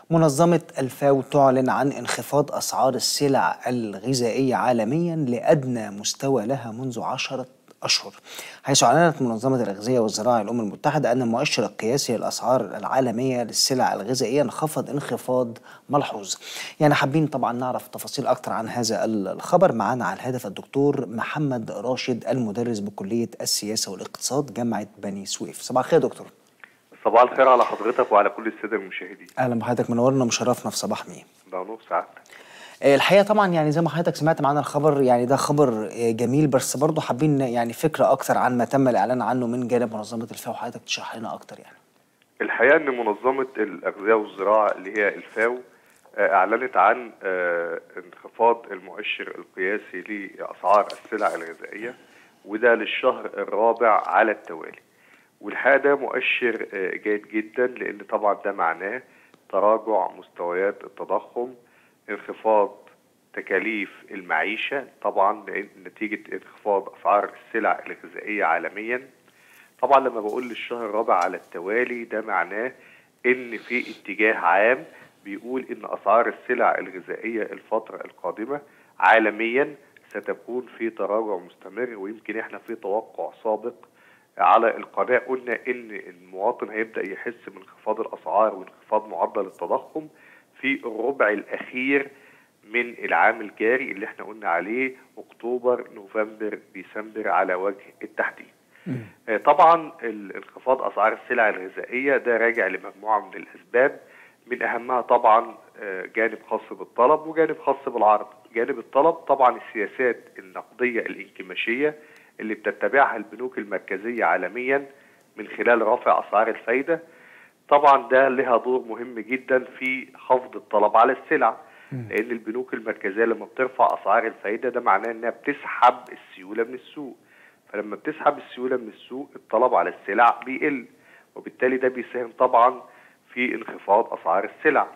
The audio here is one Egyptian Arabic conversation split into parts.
منظمة الفاو تعلن عن انخفاض أسعار السلع الغذائية عالميا لأدنى مستوى لها منذ عشرة أشهر حيث أعلنت منظمة الأغذية والزراعة الأمم المتحدة أن المؤشر القياسي للأسعار العالمية للسلع الغذائية انخفض انخفاض ملحوظ يعني حابين طبعا نعرف تفاصيل أكتر عن هذا الخبر معنا على الهاتف الدكتور محمد راشد المدرس بكلية السياسة والاقتصاد جامعة بني سويف صباح الخير يا دكتور صباح الخير على حضرتك وعلى كل الساده المشاهدين أهلا بحضرتك منورنا ومشرفنا في صباح مين ده نور سعادتك الحقيقه طبعا يعني زي ما حضرتك سمعت معانا الخبر يعني ده خبر جميل بس برضه حابين يعني فكره اكتر عن ما تم الاعلان عنه من جانب منظمه الفاو حضرتك تشرح لنا اكتر يعني الحقيقه ان منظمه الاغذيه والزراعه اللي هي الفاو آه، اعلنت عن آه، انخفاض المؤشر القياسي لاسعار السلع الغذائيه وده للشهر الرابع على التوالي والحقيقه ده مؤشر آه، جيد جدا لان طبعا ده معناه تراجع مستويات التضخم انخفاض تكاليف المعيشة طبعا نتيجة انخفاض أسعار السلع الغذائية عالميا طبعا لما بقول للشهر الرابع على التوالي ده معناه ان في اتجاه عام بيقول ان اسعار السلع الغذائية الفترة القادمة عالميا ستكون في تراجع مستمر ويمكن احنا في توقع سابق على القناة قلنا ان المواطن هيبدأ يحس بانخفاض الاسعار وانخفاض معدل التضخم في الربع الاخير من العام الجاري اللي احنا قلنا عليه اكتوبر نوفمبر ديسمبر على وجه التحديد آه، طبعا ال- انخفاض اسعار السلع الغذائيه ده راجع لمجموعه من الاسباب من اهمها طبعا آه، جانب خاص بالطلب وجانب خاص بالعرض جانب الطلب طبعا السياسات النقديه الانكماشيه اللي بتتبعها البنوك المركزيه عالميا من خلال رفع اسعار الفايده طبعا ده لها دور مهم جدا في خفض الطلب على السلع لان البنوك المركزيه لما بترفع اسعار الفايده ده معناه انها بتسحب السيوله من السوق فلما بتسحب السيوله من السوق الطلب على السلع بيقل وبالتالي ده بيساهم طبعا في انخفاض اسعار السلع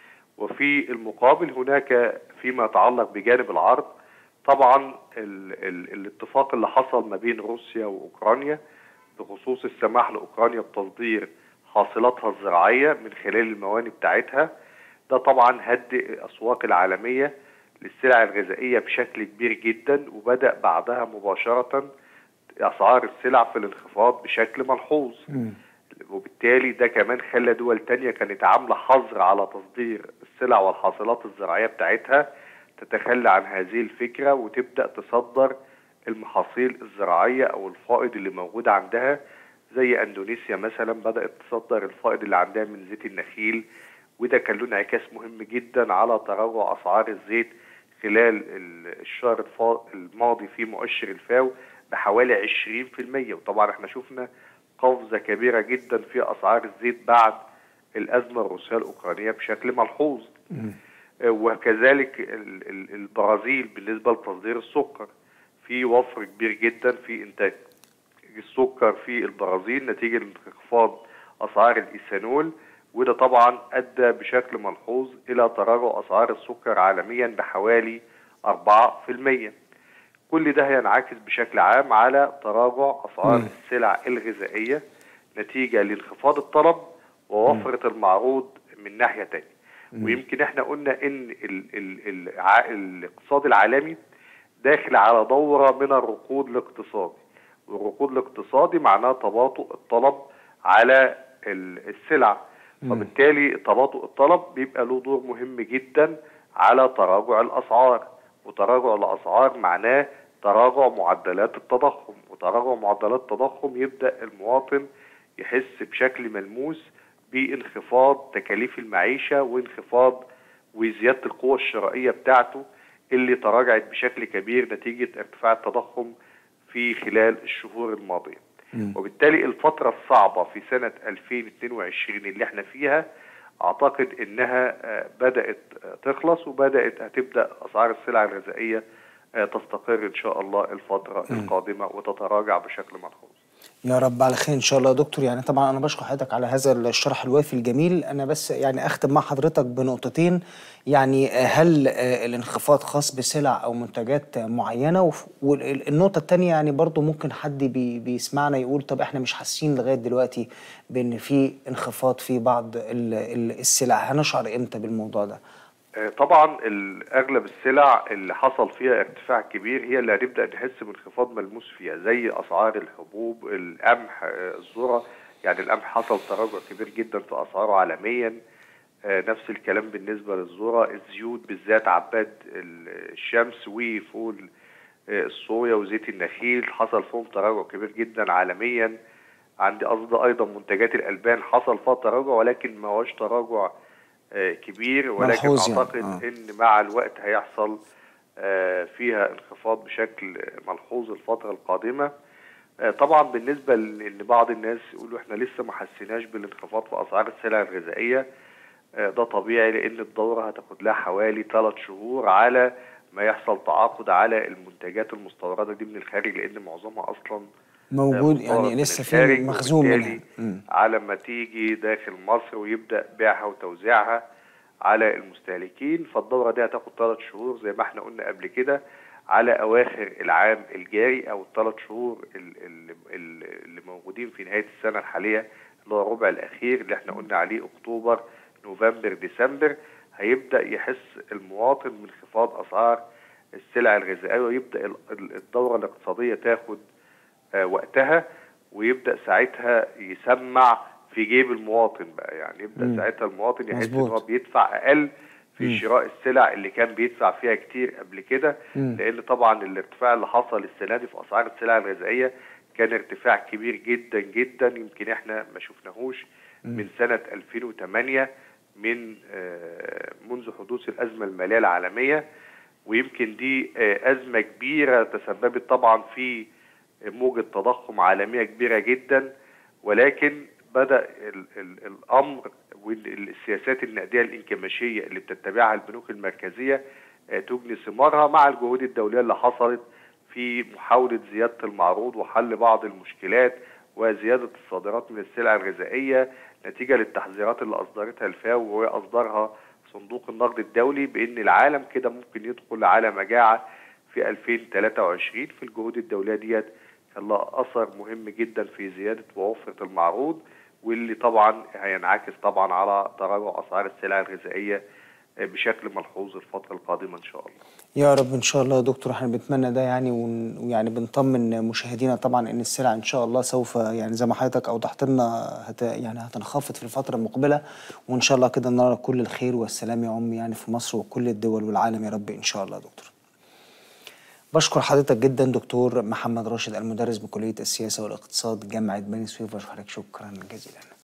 وفي المقابل هناك فيما يتعلق بجانب العرض طبعا ال ال الاتفاق اللي حصل ما بين روسيا واوكرانيا بخصوص السماح لاوكرانيا بتصدير حاصلاتها الزراعيه من خلال الموانئ بتاعتها ده طبعا هدئ الاسواق العالميه للسلع الغذائيه بشكل كبير جدا وبدا بعدها مباشره اسعار السلع في الانخفاض بشكل ملحوظ وبالتالي ده كمان خلى دول تانية كانت عاملة حظر على تصدير السلع والحاصلات الزراعية بتاعتها تتخلى عن هذه الفكرة وتبدأ تصدر المحاصيل الزراعية أو الفائض اللي موجود عندها زي أندونيسيا مثلا بدأت تصدر الفائض اللي عندها من زيت النخيل وده كان له انعكاس مهم جدا على تراجع أسعار الزيت خلال ال- الشهر الفا- الماضي في مؤشر الفاو بحوالي 20% وطبعا احنا شفنا قفزة كبيرة جدا في أسعار الزيت بعد الأزمة الروسية الأوكرانية بشكل ملحوظ آه، وكذلك ال- ال- البرازيل بالنسبة لتصدير السكر في وفر كبير جدا في إنتاج السكر في البرازيل نتيجة انخفاض أسعار الإيثانول وده طبعا أدى بشكل ملحوظ إلى تراجع أسعار السكر عالميا بحوالي 4% كل ده هينعكس بشكل عام على تراجع أسعار السلع الغذائية نتيجة لانخفاض الطلب ووفرة المعروض من ناحية تانية ويمكن احنا قلنا ان ال ال الع- الاقتصاد العالمي داخل على دورة من الركود الاقتصادي والركود الاقتصادي معناه تباطؤ الطلب على ال- السلع فبالتالي تباطؤ الطلب بيبقى له دور مهم جدا على تراجع الأسعار وتراجع الأسعار معناه تراجع معدلات التضخم وتراجع معدلات التضخم يبدأ المواطن يحس بشكل ملموس بانخفاض تكاليف المعيشة وانخفاض وزيادة القوة الشرائية بتاعته اللي تراجعت بشكل كبير نتيجة ارتفاع التضخم في خلال الشهور الماضية وبالتالي الفترة الصعبة في سنة 2022 اللي احنا فيها اعتقد انها آه، بدأت آه، تخلص وبدأت هتبدأ اسعار السلع الغذائية آه، تستقر ان شاء الله الفترة القادمة وتتراجع بشكل ملحوظ يا رب على خير ان شاء الله يا دكتور يعني طبعا انا بشكر حضرتك على هذا الشرح الوافي الجميل انا بس يعني اختم مع حضرتك بنقطتين يعني هل آه، الانخفاض خاص بسلع او منتجات معينه وف- والنقطه الثانيه يعني برضو ممكن حد بي بيسمعنا يقول طب احنا مش حاسين لغايه دلوقتي بان في انخفاض في بعض ال- ال- السلع هنشعر امتى بالموضوع ده آه، طبعا ال- اغلب السلع اللي حصل فيها ارتفاع كبير هي اللي هنبدا نحس بانخفاض ملموس فيها زي اسعار الحبوب القمح آه، الذره يعني القمح حصل تراجع كبير جدا في اسعاره عالميا آه، نفس الكلام بالنسبه للذره الزيوت بالذات عباد ال- الشمس وفول آه، الصويا وزيت النخيل حصل فيهم تراجع كبير جدا عالميا عندي قصد ايضا منتجات الالبان حصل فيها تراجع ولكن ما هوش تراجع آه، كبير ولكن ملحوظ يعني، اعتقد آه. ان مع الوقت هيحصل آه، فيها انخفاض بشكل ملحوظ الفتره القادمه آه، طبعا بالنسبه لان بعض الناس يقولوا احنا لسه ما حسيناش بالانخفاض في اسعار السلع الغذائيه آه، ده طبيعي لان الدوره هتاخد لها حوالي ثلاث شهور على ما يحصل تعاقد على المنتجات المستورده دي من الخارج لان معظمها اصلا موجود مستورد يعني من لسه الخارج، في مخزون منها وبالتالي مم. على ما تيجي داخل مصر ويبدا بيعها وتوزيعها على المستهلكين فالدوره دي هتاخد ثلاث شهور زي ما احنا قلنا قبل كده على اواخر العام الجاري او الثلاث شهور ال- ال- ال- اللي موجودين في نهايه السنه الحاليه اللي هو الربع الاخير اللي احنا قلنا عليه اكتوبر نوفمبر ديسمبر هيبدا يحس المواطن من انخفاض اسعار السلع الغذائيه ويبدا ال- ال- الدوره الاقتصاديه تاخد آه، وقتها ويبدا ساعتها يسمع في جيب المواطن بقى يعني يبدا مم. ساعتها المواطن يحس ان مظبوط. هو بيدفع اقل في مم. شراء السلع اللي كان بيدفع فيها كتير قبل كده مم. لان طبعا الارتفاع اللي حصل السنه دي في اسعار السلع الغذائيه كان ارتفاع كبير جدا جدا يمكن احنا ما شفناهوش من سنه 2008 من آه، منذ حدوث الازمه الماليه العالميه ويمكن دي آه، ازمه كبيره تسببت طبعا في موجة تضخم عالمية كبيرة جدا ولكن بدأ ال ال الأمر والسياسات النقدية الانكماشية اللي بتتبعها البنوك المركزية آه، تجني ثمارها مع الجهود الدولية اللي حصلت في محاولة زيادة المعروض وحل بعض المشكلات وزيادة الصادرات من السلع الغذائية نتيجة للتحذيرات اللي أصدرتها الفاو وهي أصدرها صندوق النقد الدولي بأن العالم كده ممكن يدخل على مجاعة في 2023 في الجهود الدولية ديت كان لها أثر مهم جدا في زيادة ووفرة المعروض واللي طبعا هينعكس طبعا على تراجع أسعار السلع الغذائية بشكل ملحوظ الفترة القادمة إن شاء الله يا رب ان شاء الله يا دكتور احنا بنتمنى ده يعني ون- ويعني بنطمن مشاهدينا طبعا ان السلع ان شاء الله سوف يعني زي ما حضرتك اوضحت لنا هت يعني هتنخفض في الفتره المقبله وان شاء الله كده نرى كل الخير والسلام يعم يعني في مصر وكل الدول والعالم يا رب ان شاء الله يا دكتور. بشكر حضرتك جدا دكتور محمد راشد المدرس بكليه السياسه والاقتصاد جامعه بني سويف بشكرك شكرا جزيلا.